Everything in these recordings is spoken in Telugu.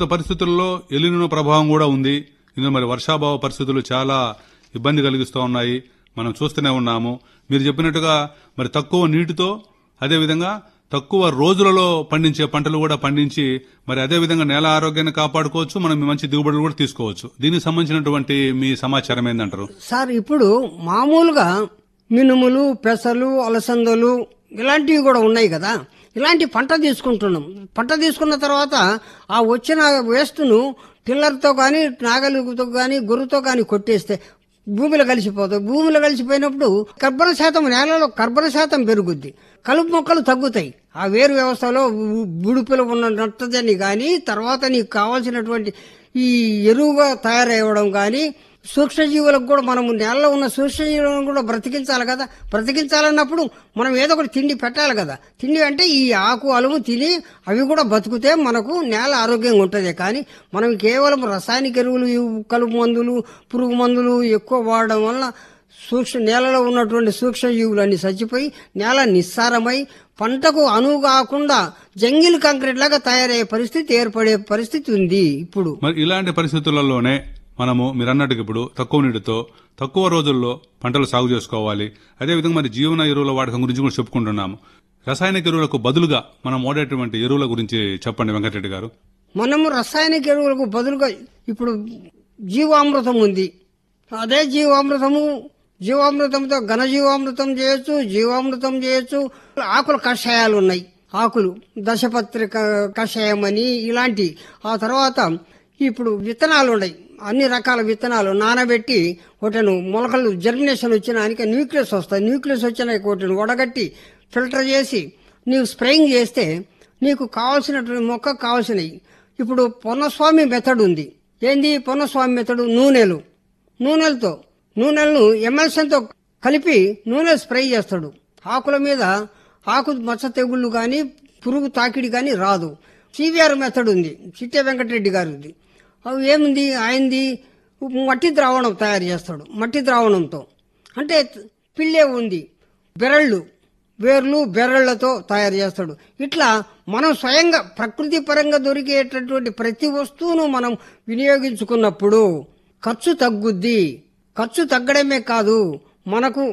పరిస్థితుల్లో ఎలినో ప్రభావం కూడా ఉంది ఇందులో మరి వర్షాభావ పరిస్థితులు చాలా ఇబ్బంది కలిగిస్తూ ఉన్నాయి మనం చూస్తూనే ఉన్నాము మీరు చెప్పినట్టుగా మరి తక్కువ నీటితో అదేవిధంగా తక్కువ రోజులలో పండించే పంటలు కూడా పండించి మరి అదే విధంగా నేల ఆరోగ్యాన్ని కాపాడుకోవచ్చు మనం మంచి దిగుబడులు కూడా తీసుకోవచ్చు దీనికి సంబంధించినటువంటి మీ సమాచారం ఏందంటారు సార్ ఇప్పుడు మామూలుగా మినుములు పెసలు అలసందలు ఇలాంటివి కూడా ఉన్నాయి కదా ఇలాంటి పంట తీసుకుంటున్నాం పంట తీసుకున్న తర్వాత ఆ వచ్చిన వేస్ట్ను టిల్లర్తో కానీ నాగలితో కానీ గుర్రుతో కానీ కొట్టేస్తే భూమిలో కలిసిపోతాయి భూమిలో కలిసిపోయినప్పుడు కర్బన శాతం నేలలో కర్బన శాతం పెరుగుద్ది కలుపు మొక్కలు తగ్గుతాయి ఆ వేరు వ్యవస్థలో బు- బుడిపిలు ఉన్న నట్టదని కానీ తర్వాత నీకు కావాల్సినటువంటి ఈ ఎరువుగా తయారవ్వడం కానీ సూక్ష్మజీవులకు కూడా మనం నేలలో ఉన్న సూక్ష్మజీవులను కూడా బ్రతికించాలి కదా బ్రతికించాలన్నప్పుడు మనం ఏదో ఒకటి తిండి పెట్టాలి కదా తిండి అంటే ఈ ఆకు అలుము తిని అవి కూడా బతుకుతే మనకు నేల ఆరోగ్యంగా ఉంటుంది కానీ మనం కేవలం రసాయనిక ఎరువులు ఈ కలుపు మందులు పురుగు మందులు ఎక్కువ వాడడం వల్ల సూక్ష్మ నేలలో ఉన్నటువంటి సూక్ష్మజీవులు అన్ని చచ్చిపోయి నేల నిస్సారమై పంటకు అనువు కాకుండా జంగిల్ కాంక్రీట్ లాగా తయారయ్యే పరిస్థితి ఏర్పడే పరిస్థితి ఉంది ఇప్పుడు మరి ఇలాంటి పరిస్థితులలోనే మనము మీరు అన్నట్టుగా ఇప్పుడు తక్కువ నీటితో తక్కువ రోజుల్లో పంటలు సాగు చేసుకోవాలి అదేవిధంగా మరి జీవన ఎరువుల వాడకం గురించి కూడా చెప్పుకుంటున్నాము రసాయనిక ఎరువులకు బదులుగా మనం వాడేటువంటి ఎరువుల గురించి చెప్పండి వెంకటరెడ్డి గారు మనము రసాయనిక ఎరువులకు బదులుగా ఇప్పుడు జీవామృతం ఉంది అదే జీవామృతము జీవామృతంతో ఘన జీవామృతం చేయొచ్చు జీవామృతం చేయొచ్చు ఆకుల కషాయాలు ఉన్నాయి ఆకులు దశపత్రిక కషాయం అని ఇలాంటి ఆ తర్వాత ఇప్పుడు విత్తనాలు ఉన్నాయి అన్ని రకాల విత్తనాలు నానబెట్టి వాటిని మొలకలు జర్మినేషన్ వచ్చినాక న్యూక్లియస్ వస్తాయి న్యూక్లియస్ వచ్చిన వాటిని వడగట్టి ఫిల్టర్ చేసి నీవు స్ప్రేయింగ్ చేస్తే నీకు కావాల్సినటువంటి మొక్క కావాల్సినవి ఇప్పుడు పొన్నస్వామి మెథడ్ ఉంది ఏంది పొన్నస్వామి మెథడ్ నూనెలు నూనెలతో నూనెలను ఎమ్మెల్సన్తో కలిపి నూనె స్ప్రే చేస్తాడు ఆకుల మీద ఆకు మచ్చ తెగుళ్ళు కానీ పురుగు తాకిడి కానీ రాదు సివిఆర్ మెథడ్ ఉంది చిట్టే వెంకటరెడ్డి గారిది అవి ఏముంది ఆయనది మట్టి ద్రావణం తయారు చేస్తాడు మట్టి ద్రావణంతో అంటే పిల్లే ఉంది బెరళ్ళు వేర్లు బెరళ్లతో తయారు చేస్తాడు ఇట్లా మనం స్వయంగా ప్రకృతి పరంగా దొరికేటటువంటి ప్రతి వస్తువును మనం వినియోగించుకున్నప్పుడు ఖర్చు తగ్గుద్ది ఖర్చు తగ్గడమే కాదు మనకు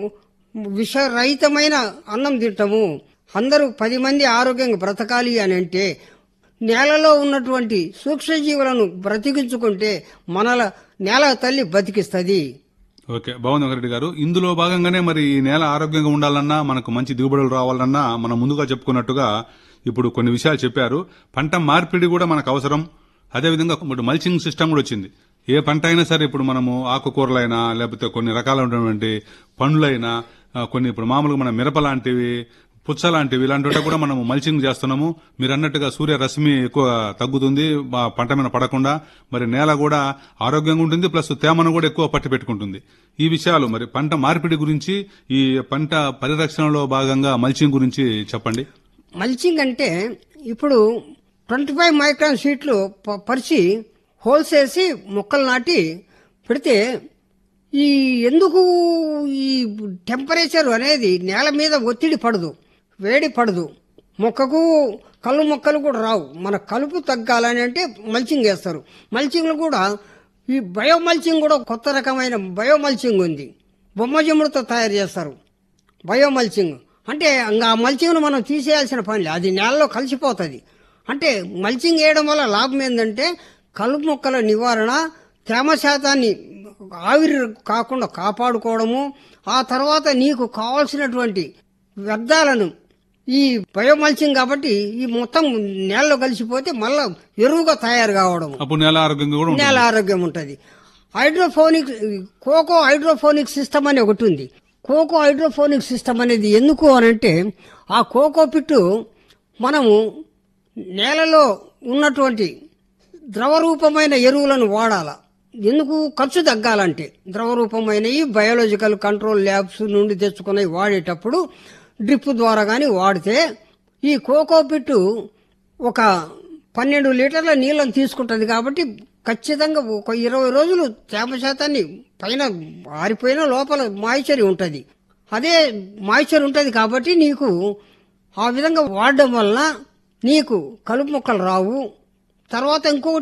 విషరహితమైన అన్నం తింటాము అందరూ పది మంది ఆరోగ్యంగా బ్రతకాలి అని అంటే నేలలో ఉన్నటువంటి సూక్ష్మజీవులను బ్రతికించుకుంటే మనల నేల తల్లి బతికిస్తుంది ఓకే బాగుంది వెంకటరెడ్డి గారు ఇందులో భాగంగానే మరి ఈ నేల ఆరోగ్యంగా ఉండాలన్నా మనకు మంచి దిగుబడులు రావాలన్నా మనం ముందుగా చెప్పుకున్నట్టుగా ఇప్పుడు కొన్ని విషయాలు చెప్పారు పంట మార్పిడి కూడా మనకు అవసరం అదేవిధంగా ఇప్పుడు మల్చింగ్ సిస్టమ్ కూడా వచ్చింది ఏ పంట అయినా సరే ఇప్పుడు మనము ఆకుకూరలైనా లేకపోతే కొన్ని రకాలైనటువంటి పండ్లైనా ఆ, కొన్ని ఇప్పుడు మామూలుగా మన మిరప లాంటివి పుచ్చ లాంటివి ఇలాంటివి కూడా మనం మల్చింగ్ చేస్తున్నాము మీరు అన్నట్టుగా సూర్య రశ్మి ఎక్కువ తగ్గుతుంది ఆ పంట మీద పడకుండా మరి నేల కూడా ఆరోగ్యంగా ఉంటుంది ప్లస్ తేమను కూడా ఎక్కువ పట్టి పెట్టుకుంటుంది ఈ విషయాలు మరి పంట మార్పిడి గురించి ఈ పంట పరిరక్షణలో భాగంగా మల్చింగ్ గురించి చెప్పండి మల్చింగ్ అంటే ఇప్పుడు ట్వంటీ ఫైవ్ మైక్రాన్ షీట్లు ప- పరిచి హోల్స్ వేసి మొక్కలు నాటి పెడితే ఈ ఎందుకు ఈ టెంపరేచర్ అనేది నేల మీద ఒత్తిడి పడదు వేడి పడదు మొక్కకు కళ్ళు మొక్కలు కూడా రావు మన కలుపు తగ్గాలని అంటే మల్చింగ్ వేస్తారు మల్చింగ్లు కూడా ఈ బయో మల్చింగ్ కూడా కొత్త రకమైన బయో మల్చింగ్ ఉంది బొమ్మ జమ్ముడుతో తయారు చేస్తారు బయో మల్చింగ్ అంటే ఇంకా ఆ మల్చింగ్ను మనం తీసేయాల్సిన పని లేదు అది నేలలో కలిసిపోతుంది అంటే మల్చింగ్ వేయడం వల్ల లాభం ఏంటంటే కలుపు మొక్కల నివారణ తేమ శాతాన్ని ఆవిరి కాకుండా కాపాడుకోవడము ఆ తర్వాత నీకు కావాల్సినటువంటి వ్యర్థాలను ఈ బయో మల్చింగ్ కాబట్టి ఈ మొత్తం నేలలో కలిసిపోతే మళ్ళా ఎరువుగా తయారు కావడం అప్పుడు నేల ఆరోగ్యంగా కూడా ఉంటుంది నేల ఆరోగ్యం ఉంటుంది హైడ్రోఫోనిక్ కోకో హైడ్రోఫోనిక్ సిస్టమ్ అని ఒకటి ఉంది కోకో హైడ్రోఫోనిక్ సిస్టమ్ అనేది ఎందుకు అని అంటే ఆ కోకో పిట్టు మనము నేలలో ఉన్నటువంటి ద్రవరూపమైన ఎరువులను వాడాల ఎందుకు ఖర్చు తగ్గాలంటే ద్రవరూపమైనవి బయోలాజికల్ కంట్రోల్ ల్యాబ్స్ నుండి తెచ్చుకున్నవి వాడేటప్పుడు డ్రిప్ ద్వారా కానీ వాడితే ఈ కోకో పిట్టు ఒక పన్నెండు లీటర్ల నీళ్ళని తీసుకుంటుంది కాబట్టి ఖచ్చితంగా ఒక ఇరవై రోజులు తేమ శాతాన్ని పైన ఆరిపోయిన లోపల మాయిచర్ ఉంటుంది అదే మాయిచర్ ఉంటుంది కాబట్టి నీకు ఆ విధంగా వాడడం వలన నీకు కలుపు మొక్కలు రావు తర్వాత ఇంకొకటి